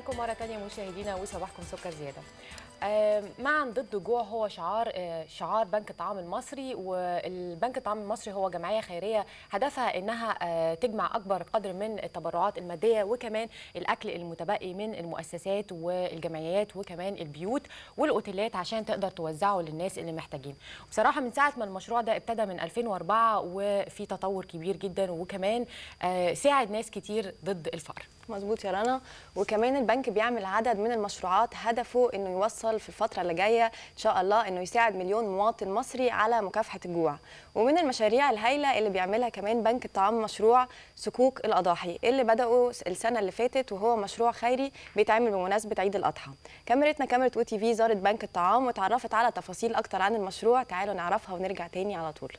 بكم مرة تانية مشاهدينا وصباحكم سكر زيادة آه، معا ضد الجوع هو شعار آه، شعار بنك الطعام المصري والبنك الطعام المصري هو جمعية خيرية هدفها انها آه، تجمع اكبر قدر من التبرعات المادية وكمان الاكل المتبقي من المؤسسات والجمعيات وكمان البيوت والاوتيلات عشان تقدر توزعه للناس اللي محتاجين بصراحة من ساعة ما المشروع ده ابتدى من 2004 وفي تطور كبير جدا وكمان آه، ساعد ناس كتير ضد الفقر مظبوط يا رنا وكمان البنك بيعمل عدد من المشروعات هدفه انه يوصل في الفتره اللي جايه ان شاء الله انه يساعد مليون مواطن مصري على مكافحه الجوع ومن المشاريع الهائله اللي بيعملها كمان بنك الطعام مشروع صكوك الاضاحي اللي بداوا السنه اللي فاتت وهو مشروع خيري بيتعمل بمناسبه عيد الاضحى كاميرتنا كاميرا او تي في زارت بنك الطعام وتعرفت على تفاصيل اكتر عن المشروع تعالوا نعرفها ونرجع تاني على طول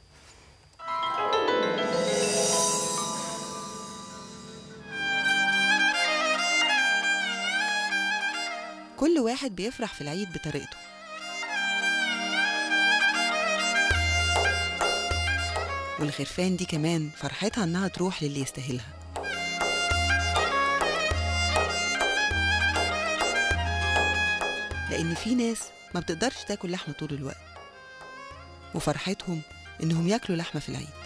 كل واحد بيفرح في العيد بطريقته والخرفان دي كمان فرحتها انها تروح للي يستاهلها لان في ناس ما بتقدرش تاكل لحمه طول الوقت وفرحتهم انهم ياكلوا لحمه في العيد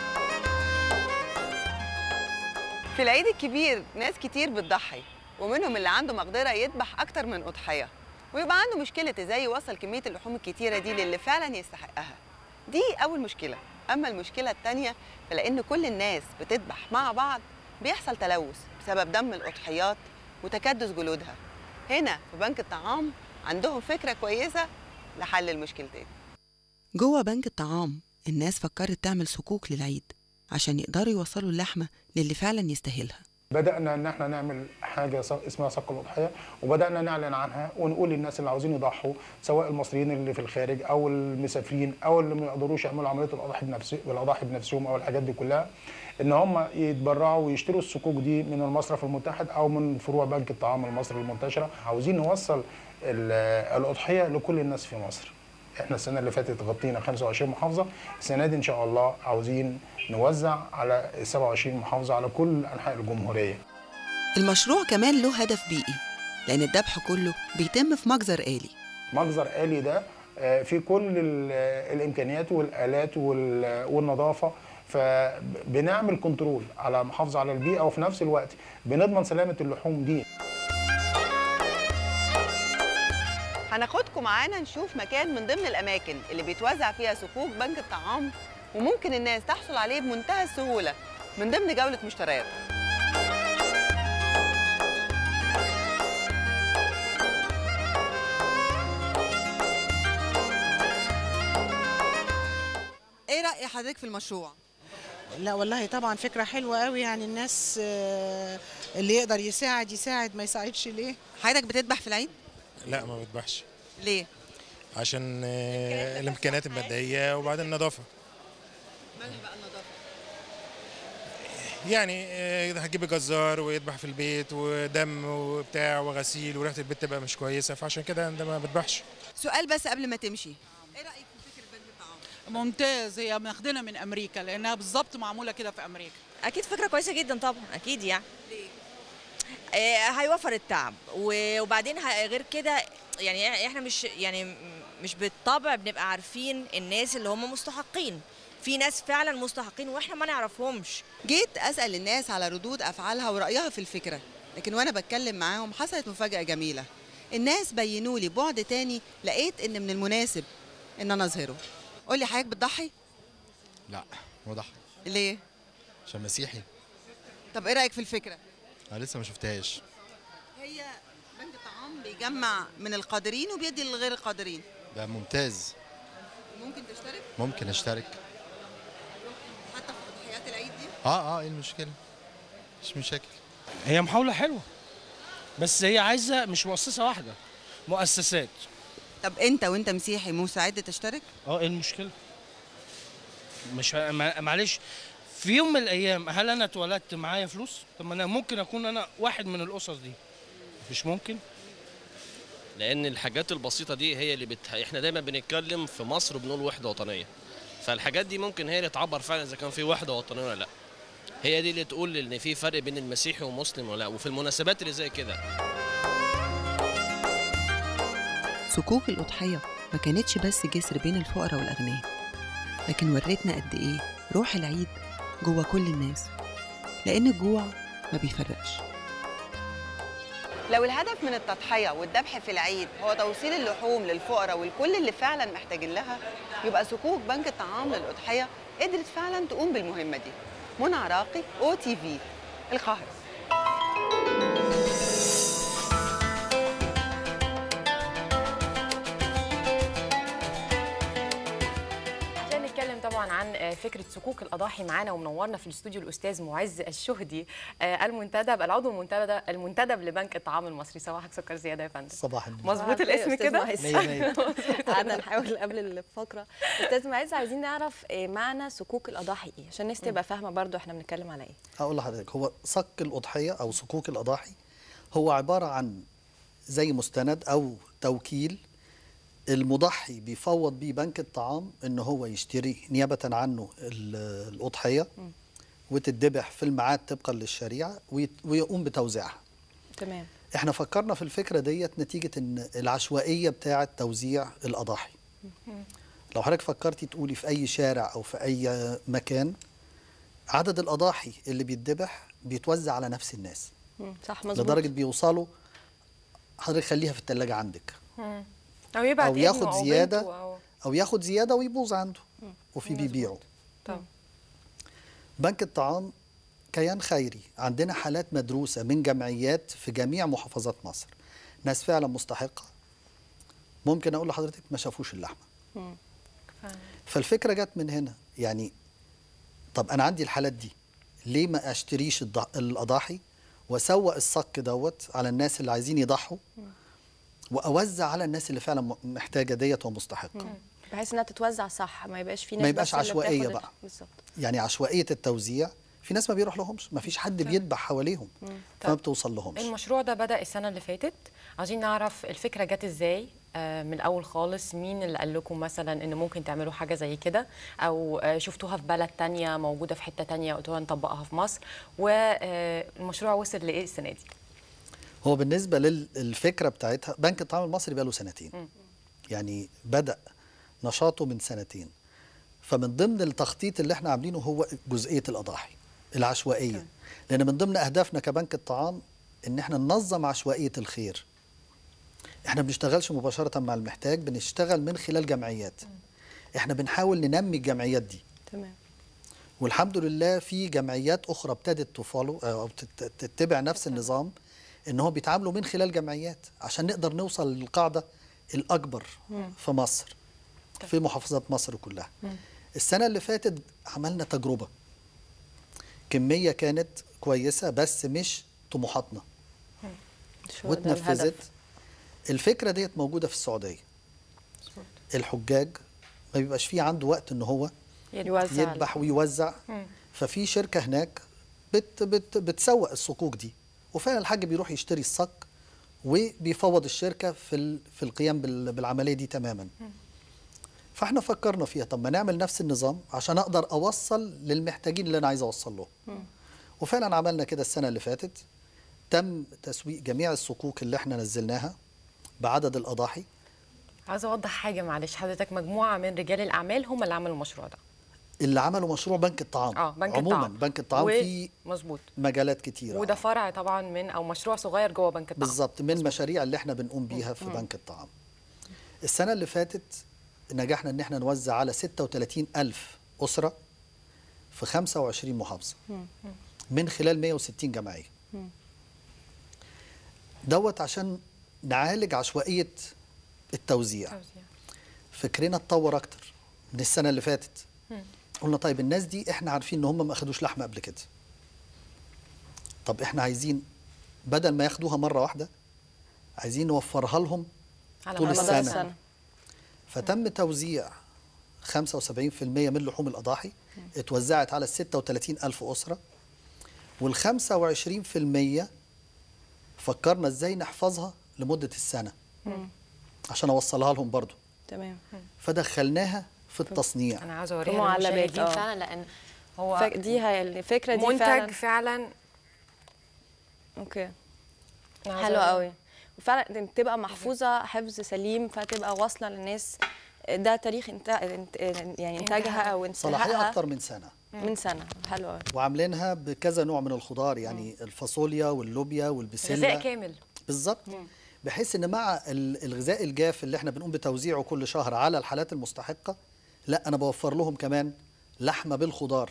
في العيد الكبير ناس كتير بتضحي ومنهم اللي عنده مقدرة يذبح أكتر من أضحية ويبقى عنده مشكلة إزاي يوصل كمية اللحوم الكتيرة دي للي فعلا يستحقها دي أول مشكلة أما المشكلة التانية فلأن كل الناس بتذبح مع بعض بيحصل تلوث بسبب دم الأضحيات وتكدس جلودها هنا في بنك الطعام عندهم فكرة كويسة لحل المشكلتين جوه بنك الطعام الناس فكرت تعمل صكوك للعيد عشان يقدروا يوصلوا اللحمه للي فعلا يستاهلها بدأنا إن إحنا نعمل حاجة ص- اسمها صك الأضحية وبدأنا نعلن عنها ونقول للناس اللي عاوزين يضحوا سواء المصريين اللي في الخارج أو المسافرين أو اللي ما يقدروش يعملوا عملية الأضاحي بنفس الأضاحي بنفسهم أو الحاجات دي كلها إن هم يتبرعوا ويشتروا الصكوك دي من المصرف المتحد أو من فروع بنك الطعام المصري المنتشرة عاوزين نوصل ال- الأضحية لكل الناس في مصر احنا السنه اللي فاتت غطينا 25 محافظه السنه دي ان شاء الله عاوزين نوزع على 27 محافظه على كل انحاء الجمهوريه المشروع كمان له هدف بيئي لأن الذبح كله بيتم في مجزر آلي مجزر آلي ده آه، في كل ال- الامكانيات والالات وال- والنظافه فبنعمل كنترول على محافظه على البيئه وفي نفس الوقت بنضمن سلامه اللحوم دي هناخدكم معانا نشوف مكان من ضمن الأماكن اللي بيتوزع فيها صكوك بنك الطعام وممكن الناس تحصل عليه بمنتهى السهولة من ضمن جولة مشتريات ايه رأي حضرتك في المشروع؟ لا والله طبعا فكرة حلوة قوي يعني الناس آه، اللي يقدر يساعد يساعد ما يساعدش ليه حضرتك بتذبح في العيد؟ لا ما بذبحش ليه؟ عشان آه، الامكانيات الماديه وبعدين النظافه مالها بقى النظافة؟ يعني آه، هتجيب جزار ويذبح في البيت ودم وبتاع وغسيل وريحه البيت تبقى مش كويسه فعشان كده ده ما بذبحش سؤال بس قبل ما تمشي ايه رأيك في فكرة بنك الطعام؟ ممتاز هي ماخدينها من امريكا لانها بالظبط معموله كده في امريكا اكيد فكره كويسه جدا طبعا اكيد يعني ليه؟ آه، هيوفر التعب و- وبعدين ه- غير كده يعني احنا مش يعني م- مش بالطبع بنبقى عارفين الناس اللي هم مستحقين في ناس فعلا مستحقين واحنا ما نعرفهمش جيت أسأل الناس على ردود أفعالها ورأيها في الفكرة لكن وأنا بتكلم معاهم حصلت مفاجأة جميلة الناس بينوا لي بعد تاني لقيت إن من المناسب إن أنا أظهره قولي حضرتك بتضحي؟ لا مضحي ليه؟ عشان مسيحي طب إيه رأيك في الفكرة؟ انا لسه ما شفتهاش هي بنك الطعام بيجمع من القادرين وبيدي للغير القادرين ده ممتاز ممكن تشترك ممكن اشترك حتى في تضحيات العيد دي؟ اه اه ايه المشكله مش مشاكل هي محاولة حلوة بس هي عايزة مش مؤسسة واحدة مؤسسات طب أنت وأنت مسيحي مستعد تشترك؟ اه ايه المشكلة؟ مش ه- ما- معلش في يوم من الايام هل انا اتولدت معايا فلوس؟ طب ما انا ممكن اكون انا واحد من الاسس دي مش ممكن؟ لان الحاجات البسيطه دي هي اللي بت... احنا دايما بنتكلم في مصر بنقول وحده وطنيه فالحاجات دي ممكن هي اللي تعبر فعلا اذا كان في وحده وطنيه ولا لا هي دي اللي تقول ان في فرق بين المسيحي ومسلم ولا لا وفي المناسبات اللي زي كده صكوك الأضحية ما كانتش بس جسر بين الفقراء والأغنياء لكن ورتنا قد إيه روح العيد جوه كل الناس لأن الجوع ما بيفرقش لو الهدف من التضحية والذبح في العيد هو توصيل اللحوم للفقراء والكل اللي فعلا محتاجين لها يبقى صكوك بنك الطعام للأضحية قدرت فعلا تقوم بالمهمة دي منى عراقي او تي في القاهرة عشان نتكلم طبعا عن فكره صكوك الاضاحي معانا ومنورنا في الاستوديو الاستاذ معز الشهدي آه، المنتدب العضو المنتدب المنتدب لبنك الطعام المصري صباحك سكر زياده يا فندم صباح النور مظبوط الاسم كده مية مية. قعدنا نحاول قبل الفقره استاذ معز عايزين نعرف إيه معنى صكوك الاضاحي ايه عشان الناس تبقى فاهمه برضو احنا بنتكلم على ايه هقول لحضرتك هو صك الأضحية أو صكوك الأضاحي هو عبارة عن زي مستند أو توكيل المضحي بيفوض بيه بنك الطعام إن هو يشتري نيابة عنه ال- الأضحية وتتذبح في الميعاد طبقا للشريعة ويت- ويقوم بتوزيعها تمام احنا فكرنا في الفكرة ديت نتيجة ان العشوائية بتاعة توزيع الأضاحي لو حضرتك فكرتي تقولي في أي شارع أو في أي مكان عدد الأضاحي اللي بيتذبح بيتوزع على نفس الناس مم، صح مظبوط لدرجة بيوصلوا حضرتك خليها في التلاجة عندك مم. او يبعت أو ابنه ياخد أو زيادة بنته أو... أو ياخد زيادة ويبوظ عنده وفي بيبيعوا طب بنك الطعام كيان خيري عندنا حالات مدروسة من جمعيات في جميع محافظات مصر ناس فعلا مستحقة ممكن أقول لحضرتك ما شافوش اللحمة مم. فالفكرة جت من هنا يعني طب أنا عندي الحالات دي ليه ما أشتريش الض- الأضاحي وأسوق الصك دوت على الناس اللي عايزين يضحوا وأوزع على الناس اللي فعلا م- محتاجة ديت ومستحقة بحيث انها تتوزع صح ما يبقاش في ناس ما يبقاش بس اللي عشوائية بتاخد ال- بقى. بالظبط يعني عشوائية التوزيع في ناس ما بيروح لهمش ما فيش حد بيذبح حواليهم فما بتوصل لهمش المشروع ده بدأ السنة اللي فاتت عايزين نعرف الفكرة جت ازاي آه، من الأول خالص مين اللي قال لكم مثلا إن ممكن تعملوا حاجة زي كده أو آه، شفتوها في بلد تانية موجودة في حتة تانية قلتوها نطبقها في مصر والمشروع وصل لإيه السنة دي؟ هو بالنسبة للفكرة بتاعتها بنك الطعام المصري بقاله سنتين مم. يعني بدأ نشاطه من سنتين فمن ضمن التخطيط اللي احنا عاملينه هو جزئية الأضاحي العشوائية لأن من ضمن أهدافنا كبنك الطعام إن احنا ننظم عشوائية الخير احنا بنشتغلش مباشرة مع المحتاج بنشتغل من خلال جمعيات احنا بنحاول ننمي الجمعيات دي تمام والحمد لله في جمعيات اخرى ابتدت تفولو او تت- تتبع نفس النظام ان هو بيتعاملوا من خلال جمعيات عشان نقدر نوصل للقاعده الاكبر مم. في مصر في محافظات مصر كلها السنه اللي فاتت عملنا تجربه كميه كانت كويسه بس مش طموحاتنا مش هو ده واتنفذت الهدف. الفكره ديت موجوده في السعوديه الحجاج ما بيبقاش فيه عنده وقت ان هو يوزع يذبح ويوزع مم. ففي شركه هناك بت بت بتسوق الصكوك دي وفعلا الحاج بيروح يشتري الصك وبيفوض الشركه في ال- في القيام بال- بالعمليه دي تماما فاحنا فكرنا فيها طب ما نعمل نفس النظام عشان اقدر اوصل للمحتاجين اللي انا عايز اوصل لهم وفعلا عملنا كده السنه اللي فاتت تم تسويق جميع الصكوك اللي احنا نزلناها بعدد الاضاحي عايزة أوضح حاجة معلش حضرتك مجموعة من رجال الأعمال هم اللي عملوا المشروع ده اللي عملوا مشروع بنك الطعام اه بنك عموما الطعام بنك الطعام و- فيه مظبوط مجالات كتيره وده فرع طبعا من أو مشروع صغير جوه بنك الطعام بالظبط من المشاريع اللي احنا بنقوم بيها في مم. بنك الطعام السنة اللي فاتت نجحنا ان احنا نوزع على 36 ألف أسرة في 25 محافظة من خلال 160 جمعية دوت عشان نعالج عشوائية التوزيع فكرنا اتطور أكتر من السنة اللي فاتت قلنا طيب الناس دي احنا عارفين ان هم ما اخدوش لحمة قبل كده طب احنا عايزين بدل ما ياخدوها مرة واحدة عايزين نوفرها لهم على طول مدار السنة. السنة. فتم توزيع 75% من لحوم الأضاحي اتوزعت على ال 36 ألف أسرة وال 25% فكرنا ازاي نحفظها لمدة السنة عشان أوصلها لهم برضو تمام فدخلناها في التصنيع أنا عايزة في أوريها معلبات، للمشاهدين آه. فعلا لأن هو فك- دي هي الفكره دي منتج فعلا فعلا اوكي عايزة حلو أوريها. قوي فعلا تبقى محفوظه حفظ سليم فتبقى واصله للناس ده تاريخ انت... يعني انتاجها او صلاحيه انتهائها اكتر من سنه من سنه حلو قوي وعاملينها بكذا نوع من الخضار يعني الفاصوليا واللوبيا والبسله غذاء كامل بالظبط بحيث ان مع ال- الغذاء الجاف اللي احنا بنقوم بتوزيعه كل شهر على الحالات المستحقه لا انا بوفر لهم كمان لحمه بالخضار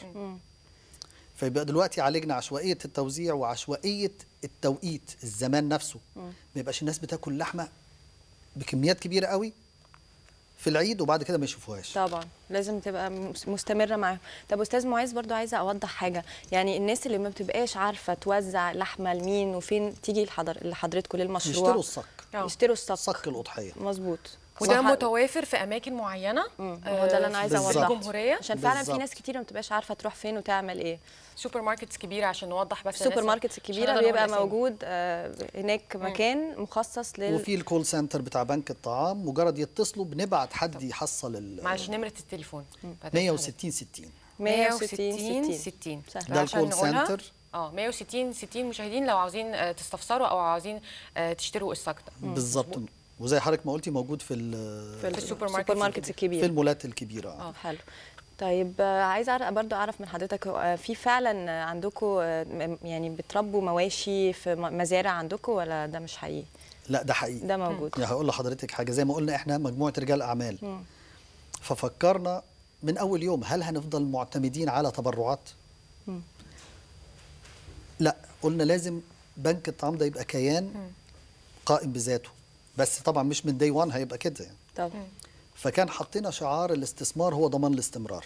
فيبقى دلوقتي عالجنا عشوائيه التوزيع وعشوائيه التوقيت الزمان نفسه ما يبقاش الناس بتاكل لحمه بكميات كبيره قوي في العيد وبعد كده ما يشوفوهاش طبعا لازم تبقى مس- مستمره معاهم طب استاذ معاذ برضو عايزه اوضح حاجه يعني الناس اللي ما بتبقاش عارفه توزع لحمه لمين وفين تيجي لحضر لحضرتكم للمشروع يشتروا الصك يشتروا الصك صك الاضحيه مظبوط وده صح. متوافر في اماكن معينه هو ده اللي انا عايزه بالظبط. اوضحه الجمهوريه عشان فعلا في بالظبط. ناس كتير ما بتبقاش عارفه تروح فين وتعمل ايه سوبر ماركتس كبيره عشان نوضح بس السوبر الناس- ماركتس عشان الكبيره نقدر بيبقى نقول أسامي. موجود آه، هناك مكان مخصص لل وفي الكول سنتر بتاع بنك الطعام مجرد يتصلوا بنبعت حد يحصل ال معلش نمره التليفون 160 60 160 60 سهل. ده عشان الكول نقولها. سنتر اه 160 60 مشاهدين لو عاوزين آه، تستفسروا او عاوزين آه، تشتروا الصك ده بالظبط وزي حضرتك ما قلتي موجود في ال- في السوبر السوبر ماركتس ماركتس في الكبيره المولات الكبيره آه. اه حلو طيب آه، عايزه أعرف- برضو اعرف من حضرتك آه، في فعلا آه، عندكم آه، م- يعني بتربوا مواشي في م- مزارع عندكم ولا ده مش حقيقي لا ده حقيقي ده موجود يعني هقول لحضرتك حاجه زي ما قلنا احنا مجموعه رجال اعمال مم. ففكرنا من اول يوم هل هنفضل معتمدين على تبرعات مم. لا قلنا لازم بنك الطعام ده يبقى كيان قائم بذاته بس طبعا مش من دي 1 هيبقى كده يعني طبعا فكان حطينا شعار الاستثمار هو ضمان الاستمرار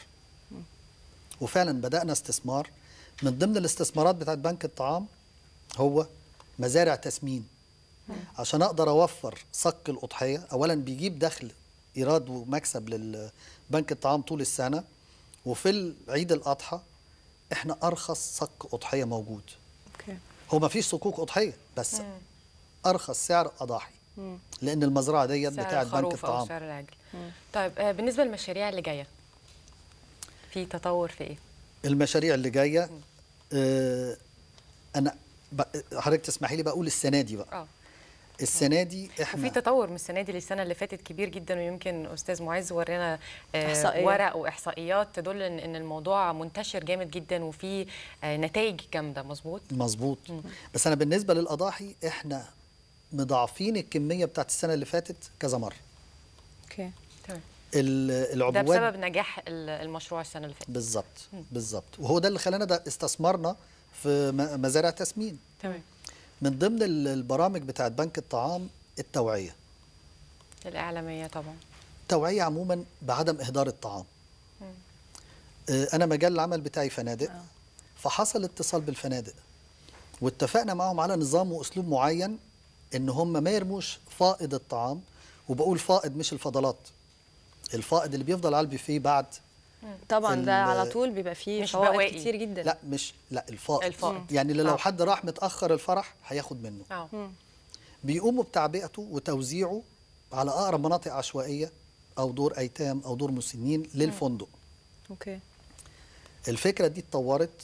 وفعلا بدأنا استثمار من ضمن الاستثمارات بتاعت بنك الطعام هو مزارع تسمين عشان اقدر اوفر صك الاضحيه اولا بيجيب دخل ايراد ومكسب للبنك الطعام طول السنه وفي عيد الاضحى احنا ارخص صك اضحيه موجود اوكي هو ما فيش صكوك اضحيه بس ارخص سعر اضاحي لان المزرعه ديت سعر بتاعت بنك الخروف او الطعام سعر العجل طيب آه، بالنسبه للمشاريع اللي جايه في تطور في ايه المشاريع اللي جايه آه انا ب- حضرتك تسمحي لي بقول السنه دي بقى اه السنه دي وفي احنا تطور من السنه دي للسنه اللي فاتت كبير جدا ويمكن استاذ معز ورينا آه، إحصائيات. ورق واحصائيات تدل ان إن الموضوع منتشر جامد جدا وفي آه، نتائج جامده مظبوط مظبوط بس انا بالنسبه للاضاحي احنا مضاعفين الكميه بتاعت السنه اللي فاتت كذا مره اوكي تمام ال- ده العبوات بسبب نجاح ال- المشروع السنه اللي فاتت بالظبط بالظبط وهو ده اللي خلانا ده استثمرنا في م- مزارع تسمين تمام من ضمن ال- البرامج بتاعت بنك الطعام التوعيه الاعلاميه طبعا التوعيه عموما بعدم اهدار الطعام آه، انا مجال العمل بتاعي فنادق فحصل اتصال بالفنادق واتفقنا معهم على نظام واسلوب معين ان هم ما يرموش فائض الطعام وبقول فائض مش الفضلات الفائض اللي بيفضل على البوفيه بعد طبعا ال- ده على طول بيبقى فيه مش فوائد بواقي. كتير جدا لا مش لا الفائض, الفائض. يعني اللي لو آه. حد راح متاخر الفرح هياخد منه اه بيقوموا بتعبئته وتوزيعه على اقرب مناطق عشوائيه او دور ايتام او دور مسنين للفندق اوكي الفكره دي اتطورت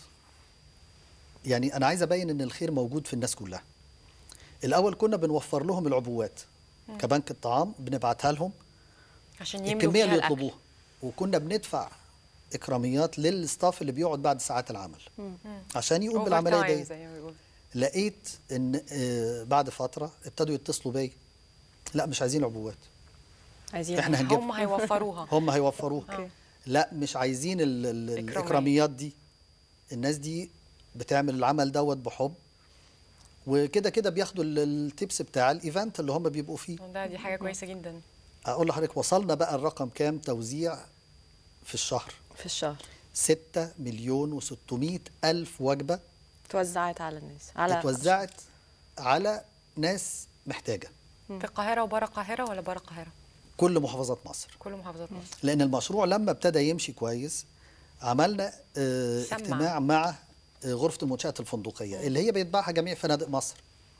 يعني انا عايز ابين ان الخير موجود في الناس كلها الاول كنا بنوفر لهم العبوات كبنك الطعام بنبعتها لهم عشان يملوا الكميه فيها اللي الأكل. يطلبوها وكنا بندفع اكراميات للستاف اللي بيقعد بعد ساعات العمل عشان يقوم Overtime بالعمليه دي زي ما بيقولوا. لقيت ان آه، بعد فتره ابتدوا يتصلوا بيا لا مش عايزين عبوات عايزين احنا هنجيب هم هيوفروها هم هيوفروها أوكي. لا مش عايزين ال ال إكرامية. الاكراميات دي الناس دي بتعمل العمل دوت بحب وكده كده بياخدوا ال- التيبس بتاع الايفنت اللي هم بيبقوا فيه ده دي حاجه كويسه جدا اقول لحضرتك وصلنا بقى الرقم كام توزيع في الشهر في الشهر 6 مليون و600 الف وجبه توزعت على الناس على اتوزعت على ناس محتاجه في القاهره وبره القاهره ولا بره القاهره كل محافظات مصر كل محافظات مصر لان المشروع لما ابتدى يمشي كويس عملنا اه سمع. اجتماع مع آه، غرفه المنشات الفندقيه اللي هي بيتبعها جميع فنادق مصر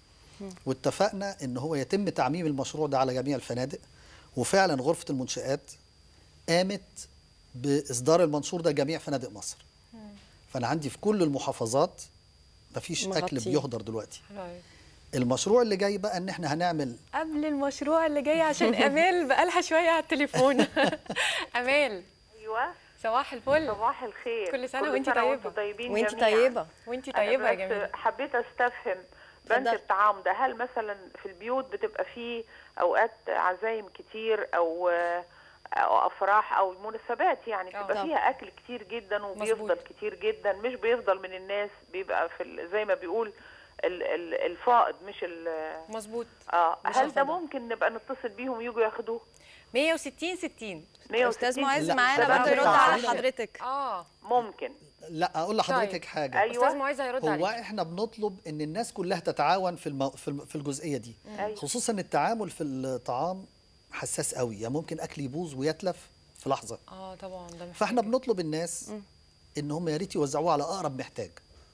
واتفقنا ان هو يتم تعميم المشروع ده على جميع الفنادق وفعلا غرفه المنشات قامت باصدار المنشور ده لجميع فنادق مصر فانا عندي في كل المحافظات مفيش اكل مغطيه. بيهدر دلوقتي حلو أوي. المشروع اللي جاي بقى ان احنا هنعمل قبل المشروع اللي جاي عشان امال بقالها شويه على التليفون امال ايوه صباح الفل صباح الخير كل سنه كل وانت سنة طيبه وانتم طيبين وانت جميعاً. طيبه وانت أنا طيبه يا بس جميله حبيت استفهم بنك اتفضل. الطعام ده هل مثلا في البيوت بتبقى فيه اوقات عزايم كتير او او افراح او مناسبات يعني آه. بتبقى فيها اكل كتير جدا وبيفضل مظبوط. كتير جدا مش بيفضل من الناس بيبقى في ال- زي ما بيقول ال- ال- الفائض مش ال- مظبوط اه مش هل ده الفضل. ممكن نبقى نتصل بيهم يجوا ياخدوه 160 60 استاذ معز لا، معانا طبعاً برضه يرد طبعاً. على حضرتك اه ممكن لا اقول لحضرتك طيب. حاجه أيوة. استاذ معز هيرد هو عليك احنا بنطلب ان الناس كلها تتعاون في المو... في الم- في الجزئيه دي أيوة. خصوصا التعامل في الطعام حساس قوي يعني ممكن اكل يبوظ ويتلف في لحظه اه طبعا ده محتاج. فاحنا بنطلب الناس ان هم يا ريت يوزعوه على اقرب محتاج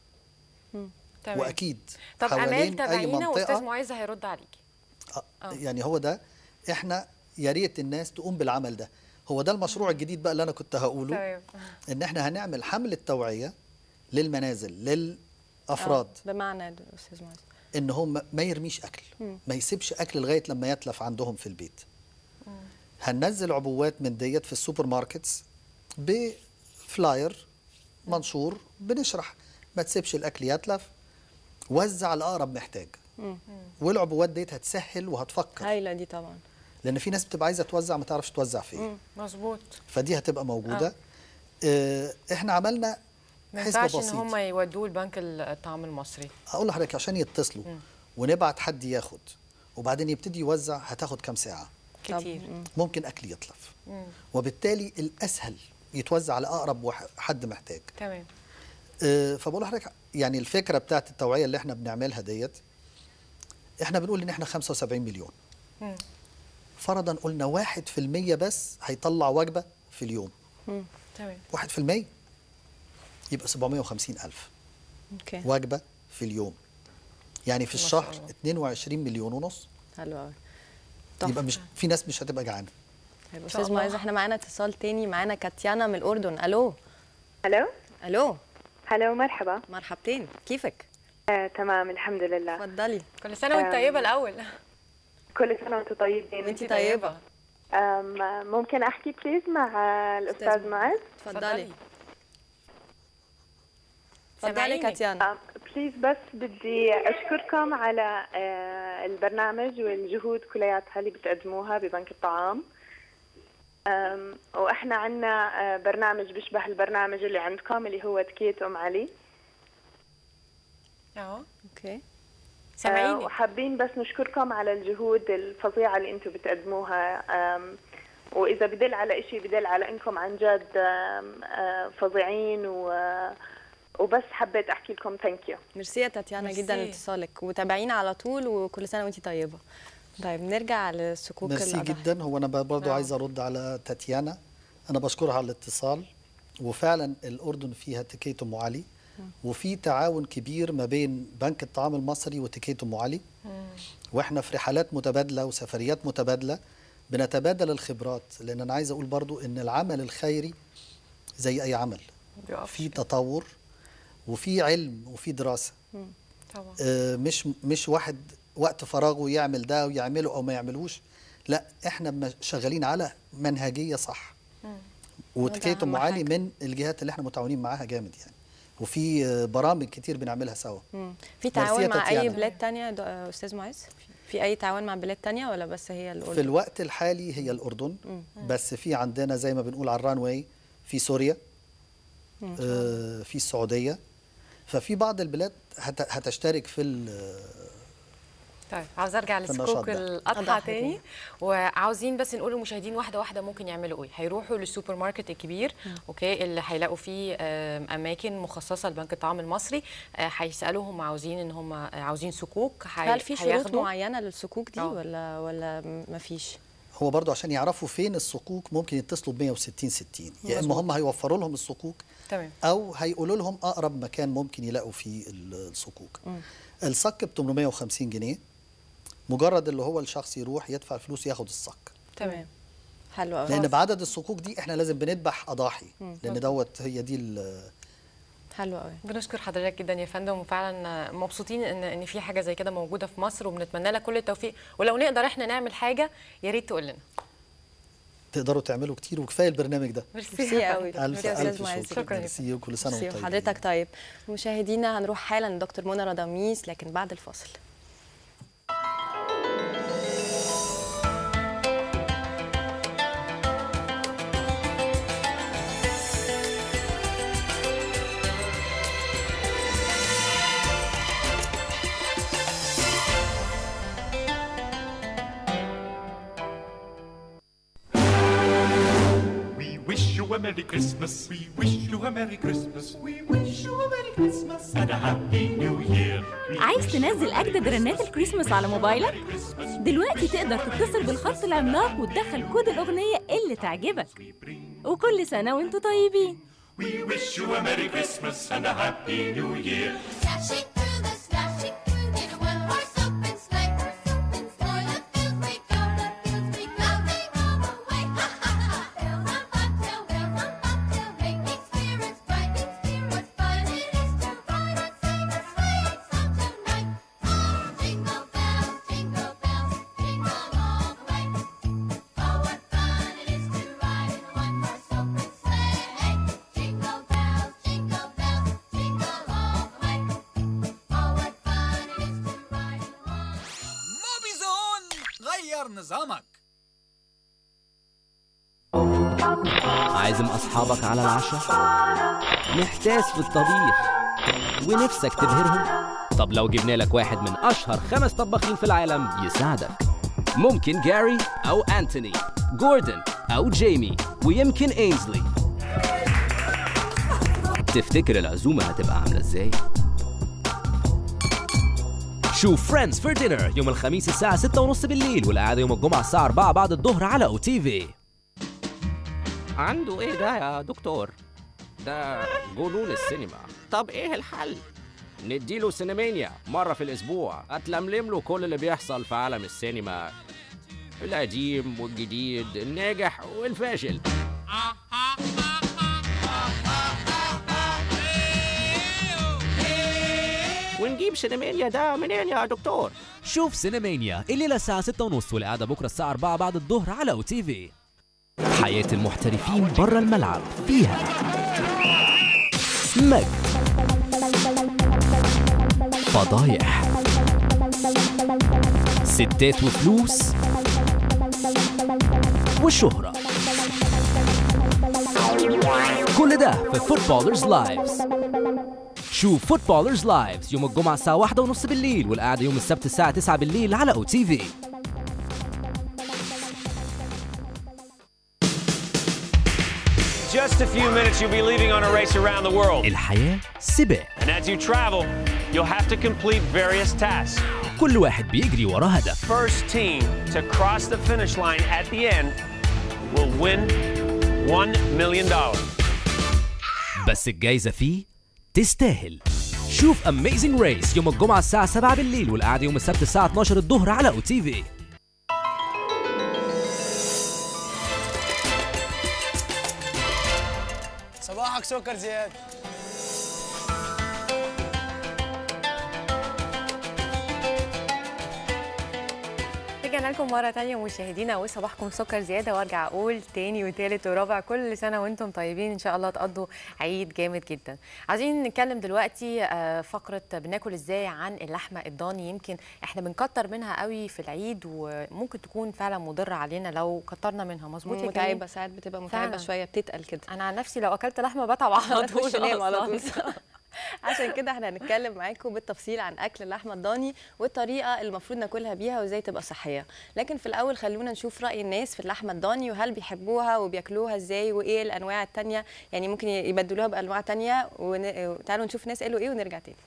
تمام. واكيد طب امال حوالين اي تابعينا واستاذ منطقه معز هيرد عليكي آه. يعني هو ده احنا يا ريت الناس تقوم بالعمل ده هو ده المشروع الجديد بقى اللي انا كنت هقوله تمام ان احنا هنعمل حمله توعيه للمنازل للافراد آه، بمعنى ده، استاذ معز ان هم ما يرميش اكل ما يسيبش اكل لغايه لما يتلف عندهم في البيت هننزل عبوات من ديت في السوبر ماركتس بفلاير منشور بنشرح ما تسيبش الاكل يتلف وزع لاقرب محتاج والعبوات ديت هتسهل وهتفكر هايله دي طبعا لان في ناس بتبقى عايزه توزع ما تعرفش توزع فين مظبوط فدي هتبقى موجوده آه. احنا عملنا ما حسبه ينفعش ان بسيطه هم يودوه البنك الطعام المصري اقول لحضرتك عشان يتصلوا ونبعت حد ياخد وبعدين يبتدي يوزع هتاخد كام ساعه كتير ممكن اكل يتلف مم. وبالتالي الاسهل يتوزع على اقرب وح- حد محتاج تمام آه، فبقول لحضرتك يعني الفكره بتاعت التوعيه اللي احنا بنعملها ديت احنا بنقول ان احنا 75 مليون مم. فرضا قلنا 1% بس هيطلع وجبه في اليوم تمام 1% يبقى 750 ألف اوكي وجبة في اليوم يعني في ما شاء الشهر الله. 22 مليون ونص حلو قوي يبقى مش في ناس مش هتبقى جعانه طيب شاء استاذ الله. معز احنا معانا اتصال تاني معانا كاتيانا من الاردن الو الو الو هلو مرحبا مرحبتين كيفك آه، تمام الحمد لله اتفضلي كل سنه وانت طيبه الاول كل سنه وانتم طيبين وانت طيبه أم، ممكن احكي بليز مع الاستاذ معز اتفضلي اتفضلي سامعيني. كاتيانا بليز بس بدي اشكركم على آه، البرنامج والجهود كلياتها اللي بتقدموها ببنك الطعام أم، واحنا عندنا برنامج بيشبه البرنامج اللي عندكم اللي هو تكيت ام علي اه اوكي آه، سامعيني وحابين بس نشكركم على الجهود الفظيعة اللي انتم بتقدموها آم، وإذا بدل على إشي بدل على إنكم عن جد آم، آه، فظيعين و وبس حبيت أحكي لكم ثانك يو ميرسي يا تاتيانا ميرسي. جدا لاتصالك وتابعينا على طول وكل سنه وانت طيبه طيب نرجع للسكوك ميرسي الأضحى. جدا هو انا برضه آه. عايز ارد على تاتيانا انا بشكرها على الاتصال وفعلا الاردن فيها تكيت ام علي وفي تعاون كبير ما بين بنك الطعام المصري وتكيت ام علي واحنا في رحلات متبادله وسفريات متبادله بنتبادل الخبرات لان انا عايز اقول برضو ان العمل الخيري زي اي عمل بيقف في تطور وفي علم وفي دراسه طبعا آه، مش مش واحد وقت فراغه يعمل ده ويعمله او ما يعملوش لا احنا مش- شغالين على منهجيه صح وتكية وده أهم ام علي حاجة. من الجهات اللي احنا متعاونين معاها جامد يعني وفي آه، برامج كتير بنعملها سوا مم. في ميرسي تعاون يا مع اي تاتيانا. بلاد تانية دو- آه، استاذ معز في اي تعاون مع بلاد تانية ولا بس هي في الاردن الوقت الحالي هي الاردن بس في عندنا زي ما بنقول على الرانواي في سوريا آه، في السعوديه ففي بعض البلاد هت- هتشترك في ال- طيب عاوز ارجع النشاط للسكوك ده. الاضحى أضحى تاني تاني. وعاوزين بس نقول للمشاهدين واحده واحده ممكن يعملوا ايه هيروحوا للسوبر ماركت الكبير اوكي اللي هيلاقوا فيه آم، اماكن مخصصه لبنك الطعام المصري آه، هيسالوهم عاوزين ان هم آه، عاوزين سكوك هي- هل في شروط هياخدوا. معينه للسكوك دي آه. ولا ولا ما فيش هو برضو عشان يعرفوا فين الصكوك ممكن يتصلوا ب 160 60 يا اما هم هيوفروا لهم الصكوك تمام او هيقولوا لهم اقرب مكان ممكن يلاقوا فيه ال- الصكوك الصك ب 850 جنيه مجرد اللي هو الشخص يروح يدفع الفلوس ياخد الصك تمام حلو قوي لان بعدد الصكوك دي احنا لازم بنذبح اضاحي لان دوت هي دي ال- حلو قوي بنشكر حضرتك جدا يا فندم وفعلا مبسوطين ان ان في حاجه زي كده موجوده في مصر وبنتمنى لك كل التوفيق ولو نقدر احنا نعمل حاجه يا ريت تقول لنا تقدروا تعملوا كتير وكفايه البرنامج ده ميرسي قوي الف ميرسي يا الف أستاذ معز. شكر ميرسي وكل سنه ميرسي وانتم طيبين وحضرتك طيب مشاهدينا هنروح حالا لدكتور منى رضاميس لكن بعد الفاصل We wish you a Merry Christmas. We wish you a Merry Christmas. We wish you a Merry Christmas and a Happy New Year. We عايز تنزل أجدد رنات الكريسماس على موبايلك؟ دلوقتي تقدر تتصل بالخط العملاق وتدخل كود الأغنية اللي تعجبك وكل سنة وانتوا طيبين We wish you a Merry Christmas and a Happy New Year. Dashing through the dashing through in a one-horse open sleigh. O'er the fields we go, the fields we go, sing all the way. Ha ha ha! Bells on bobtail, bells on bobtail, making spirits bright, making spirits bright. It is to ride and sing a sleighing song tonight. Oh, jingle bells, jingle bells, jingle all the way. Oh, what fun it is to ride in a one-horse open sleigh. Jingle bells, jingle bells, jingle all the way. Oh, what fun it is to ride in a one. موبي زون غير نظامك عازم أصحابك على العشاء محتاس في الطبيخ ونفسك تبهرهم طب لو جبنا لك واحد من أشهر خمس طباخين في العالم يساعدك ممكن جاري أو أنتوني جوردن أو جيمي ويمكن إينزلي تفتكر العزومة هتبقى عاملة إزاي؟ شوف فريندز فور دينر يوم الخميس الساعة 6:30 بالليل والقعدة يوم الجمعة الساعة 4 بعد الظهر على أو تي في عنده ايه ده يا دكتور؟ ده جنون السينما طب ايه الحل؟ نديله سينمانيا مرة في الأسبوع أتلملم له كل اللي بيحصل في عالم السينما القديم والجديد الناجح والفاشل ونجيب سينمانيا ده منين يا دكتور؟ شوف سينمانيا الليلة الساعة 6:30 والقعدة بكرة الساعة 4 بعد الظهر على أو تي في حياة المحترفين بره الملعب فيها مجد فضايح ستات وفلوس وشهرة كل ده في فوتبولرز لايفز شوف فوتبولرز لايفز يوم الجمعة الساعة واحدة ونص بالليل والقعدة يوم السبت الساعة 9 بالليل على أو تي في Just a few minutes, you'll be leaving on a race around the world. الحياة سباق And as you travel, you'll have to complete various tasks. كل واحد بيجري وراه هدف First team to cross the finish line at the end will win $1 million. بس الجايزة فيه تستاهل شوف Amazing Race يوم الجمعة الساعة 7 بالليل والقعدة يوم السبت الساعة 12 الظهر على أو تي في صباحك سكر زياد رجعنا لكم مرة تانية مشاهدينا وصباحكم سكر زيادة وارجع اقول تاني وتالت ورابع كل سنة وانتم طيبين ان شاء الله تقضوا عيد جامد جدا. عايزين نتكلم دلوقتي آه، فقرة بناكل ازاي عن اللحمة الضاني يمكن احنا بنكتر منها قوي في العيد وممكن تكون فعلا مضرة علينا لو كترنا منها مظبوط يا كريم؟ متعبه ساعات بتبقى متعبه فعلاً. شويه بتتقل كده انا عن نفسي لو اكلت لحمة بتعب على طول تخش نام على طول أصلاً. عشان كده احنا هنتكلم معاكم بالتفصيل عن اكل اللحمه الضاني والطريقه اللي المفروض ناكلها بيها وازاي تبقى صحيه لكن في الاول خلونا نشوف راي الناس في اللحمه الضاني وهل بيحبوها وبياكلوها ازاي وايه الانواع التانية يعني ممكن يبدلوها بانواع تانية ون... تعالوا نشوف ناس قالوا ايه ونرجع تاني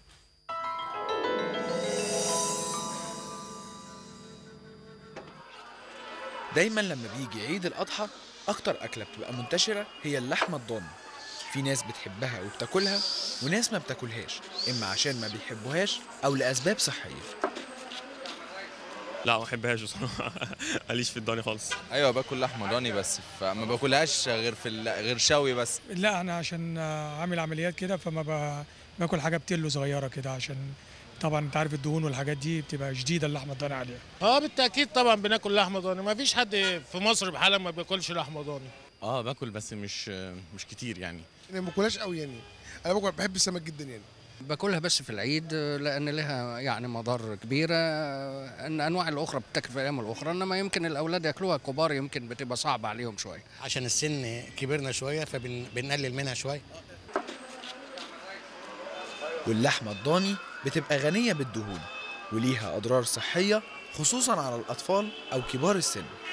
دايما لما بيجي عيد الأضحى أكتر أكلة بتبقى منتشرة هي اللحمة الضاني في ناس بتحبها وبتاكلها وناس ما بتاكلهاش إما عشان ما بيحبوهاش أو لأسباب صحية لا ما بحبهاش بصراحه ماليش في الضاني خالص ايوه باكل لحمه ضاني بس فما باكلهاش غير في ال- غير شوي بس لا انا عشان آه، عامل عمليات كده فما ب- باكل حاجه بتلو صغيره كده عشان طبعا انت عارف الدهون والحاجات دي بتبقى شديده اللحمه الضاني عليها اه بالتاكيد طبعا بناكل لحمه ضاني ما فيش حد في مصر بحالها ما بياكلش لحمه ضاني اه باكل بس مش مش كتير يعني انا ما باكلهاش قوي يعني انا باكل بحب السمك جدا يعني باكلها بس في العيد لان لها يعني مضار كبيره ان انواع الاخرى بتاكل في الايام الاخرى انما يمكن الاولاد ياكلوها كبار يمكن بتبقى صعبه عليهم شويه عشان السن كبرنا شويه فبنقلل منها شويه واللحمة الضاني بتبقى غنية بالدهون وليها أضرار صحية خصوصا على الأطفال أو كبار السن